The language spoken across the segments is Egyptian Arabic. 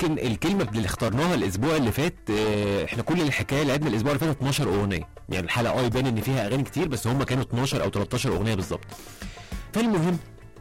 يمكن الكلمه اللي اخترناها الاسبوع اللي فات آه، احنا كل الحكايه لعبنا الاسبوع اللي فات 12 اغنيه يعني الحلقه اه يبان ان فيها اغاني كتير بس هم كانوا 12 او 13 اغنيه بالظبط فالمهم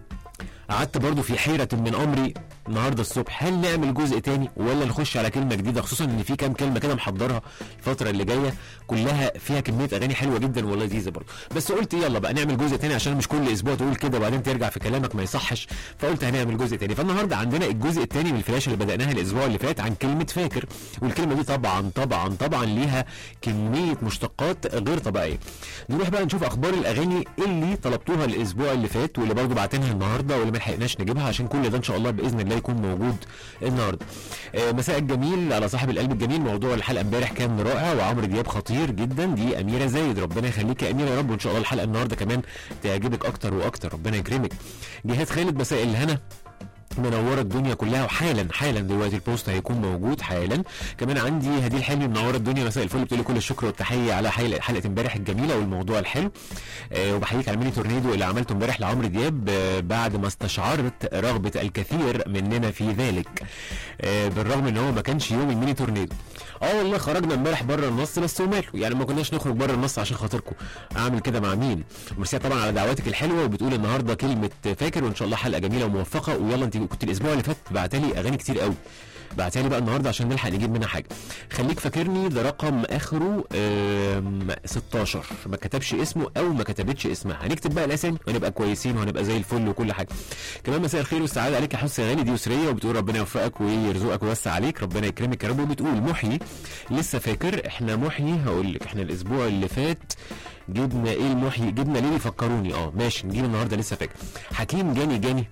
قعدت برضو في حيرة من أمري النهاردة الصبح هل نعمل جزء تاني ولا نخش على كلمة جديدة خصوصا إن في كام كلمة كده محضرها الفترة اللي جاية كلها فيها كمية أغاني حلوة جدا ولذيذة برضو بس قلت يلا بقى نعمل جزء تاني عشان مش كل أسبوع تقول كده وبعدين ترجع في كلامك ما يصحش فقلت هنعمل جزء تاني فالنهاردة عندنا الجزء التاني من الفلاش اللي بدأناها الأسبوع اللي فات عن كلمة فاكر والكلمة دي طبعا طبعا طبعا ليها كمية مشتقات غير طبيعية نروح بقى نشوف أخبار الأغاني اللي طلبتوها الأسبوع اللي فات واللي برضو بعتينها النهارده واللي ما لحقناش نجيبها عشان كل ده ان شاء الله باذن الله يكون موجود النهارده. آه مساء الجميل على صاحب القلب الجميل موضوع الحلقه امبارح كان رائع وعمرو دياب خطير جدا دي اميره زايد ربنا يخليك يا اميره يا رب وان شاء الله الحلقه النهارده كمان تعجبك اكتر واكتر ربنا يكرمك. جهاد خالد مساء الهنا منوره الدنيا كلها وحالا حالا دلوقتي البوست هيكون موجود حالا كمان عندي هدي الحلمي منوره الدنيا مساء الفل بتقول لي كل الشكر والتحيه على حلقه حلقه امبارح الجميله والموضوع الحلو آه وبحييك على الميني تورنيدو اللي عملته امبارح لعمرو دياب آه بعد ما استشعرت رغبه الكثير مننا في ذلك آه بالرغم ان هو ما كانش يوم الميني تورنيدو اه والله خرجنا امبارح بره النص بس وماله يعني ما كناش نخرج بره النص عشان خاطركم اعمل كده مع مين ميرسي طبعا على دعواتك الحلوه وبتقول النهارده كلمه فاكر وان شاء الله حلقه جميله وموفقه ويلا انت كنت الاسبوع اللي فات بعتلي اغاني كتير قوي بعتها لي بقى النهارده عشان نلحق نجيب منها حاجه خليك فاكرني ده رقم اخره آم، 16 ما كتبش اسمه او ما كتبتش اسمها هنكتب بقى الاسامي ونبقى كويسين وهنبقى زي الفل وكل حاجه كمان مساء الخير والسعاده عليك يا حسن غالي دي يسريه وبتقول ربنا يوفقك ويرزقك ويوسع عليك ربنا يكرمك يا رب وبتقول محيي لسه فاكر احنا محيي هقول لك احنا الاسبوع اللي فات جبنا ايه المحيي جبنا ليه فكروني اه ماشي نجيب النهارده لسه فاكر حكيم جاني جاني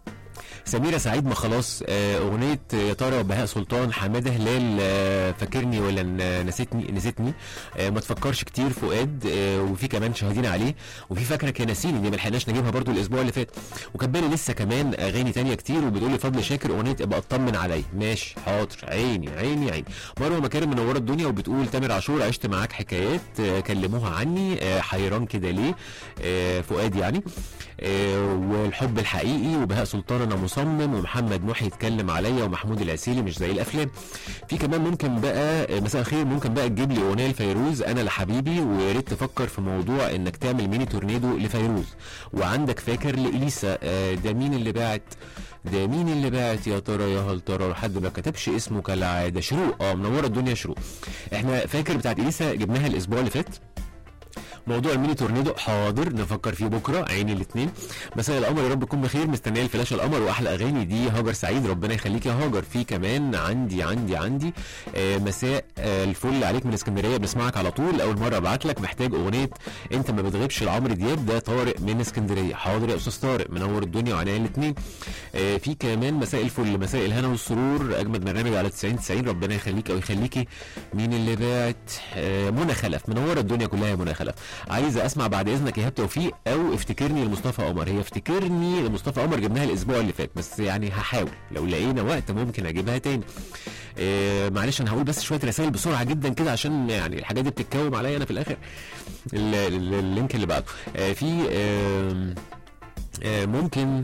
سميرة سعيد ما خلاص آه، أغنية يا ترى بهاء سلطان حمادة هلال آه، فاكرني ولا ن- نسيتني نسيتني آه، ما تفكرش كتير فؤاد آه، وفي كمان شاهدين عليه وفي فاكرك يا نسيني دي ما لحقناش نجيبها برضو الأسبوع اللي فات وكان بالي لسه كمان أغاني تانية كتير وبتقول لي فضل شاكر أغنية ابقى اطمن عليا ماشي حاضر عيني عيني عيني مروة مكارم منورة الدنيا وبتقول تامر عاشور عشت معاك حكايات آه، كلموها عني آه، حيران كده ليه آه، فؤاد يعني آه، والحب الحقيقي وبهاء سلطان انا مصمم ومحمد محي يتكلم عليا ومحمود العسيلي مش زي الافلام في كمان ممكن بقى آه، مساء الخير ممكن بقى تجيب لي اغنيه لفيروز انا لحبيبي ويا ريت تفكر في موضوع انك تعمل ميني تورنيدو لفيروز وعندك فاكر لاليسا آه، ده مين اللي باعت ده مين اللي باعت يا ترى يا هل ترى حد ما كتبش اسمه كالعاده شروق اه منوره الدنيا شروق احنا فاكر بتاعت اليسا جبناها الاسبوع اللي فات موضوع الميني تورنيدو حاضر نفكر فيه بكره عيني الاثنين مساء القمر يا رب تكون بخير مستنيه الفلاش القمر واحلى اغاني دي هاجر سعيد ربنا يخليك يا هاجر في كمان عندي عندي عندي آه مساء آه الفل عليك من اسكندريه بنسمعك على طول اول مره ابعت لك محتاج اغنيه انت ما بتغيبش لعمرو دياب ده طارق من اسكندريه حاضر يا استاذ طارق منور الدنيا وعناية الاثنين آه في كمان مساء الفل مساء الهنا والسرور اجمد برنامج على 90 90 ربنا يخليك او يخليكي مين اللي باعت آه منى خلف منوره الدنيا كلها يا منى خلف عايزه اسمع بعد اذنك ايهاب توفيق او افتكرني لمصطفى قمر هي افتكرني لمصطفى قمر جبناها الاسبوع اللي فات بس يعني هحاول لو لقينا وقت ممكن اجيبها تاني آه معلش انا هقول بس شويه رسائل بسرعه جدا كده عشان يعني الحاجات دي بتتكوم عليا انا في الاخر ال- ال- اللينك اللي بعده آه في آه آه ممكن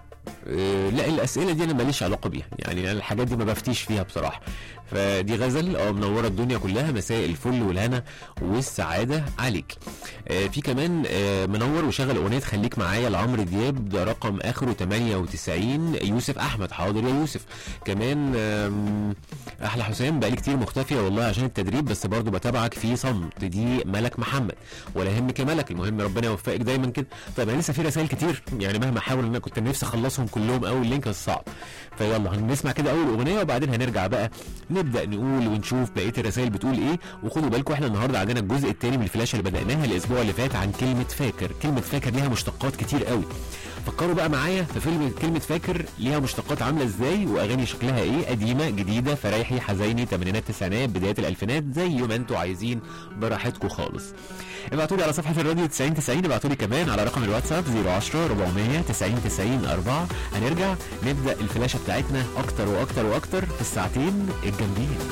آه، لا الاسئله دي انا ماليش علاقه بيها يعني أنا الحاجات دي ما بفتيش فيها بصراحه فدي غزل اه منوره الدنيا كلها مساء الفل والهنا والسعاده عليك آه، في كمان آه، منور وشغل اغنيه خليك معايا لعمرو دياب ده رقم اخره 98 يوسف احمد حاضر يا يوسف كمان آم، احلى حسام بقالي كتير مختفيه والله عشان التدريب بس برضو بتابعك في صمت دي ملك محمد ولا يهمك يا ملك المهم ربنا يوفقك دايما كده طيب انا لسه في رسائل كتير يعني مهما احاول ان انا كنت نفسي اخلصهم كلهم اول لينك بس صعب فيلا هنسمع كده اول اغنيه وبعدين هنرجع بقى نبدا نقول ونشوف بقيه الرسائل بتقول ايه وخدوا بالكم احنا النهارده عندنا الجزء الثاني من الفلاشه اللي بداناها الاسبوع اللي فات عن كلمه فاكر كلمه فاكر ليها مشتقات كتير قوي فكروا بقى معايا في فيلم كلمه فاكر ليها مشتقات عامله ازاي واغاني شكلها ايه قديمه جديده فرايحي حزيني ثمانينات تسعينات بدايه الالفينات زي ما انتوا عايزين براحتكم خالص ابعتوا لي على صفحه الراديو 90 90 ابعتوا لي كمان على رقم الواتساب 010 400 90 90 4 هنرجع نبدا الفلاشه بتاعتنا اكتر واكتر واكتر في الساعتين الجامدين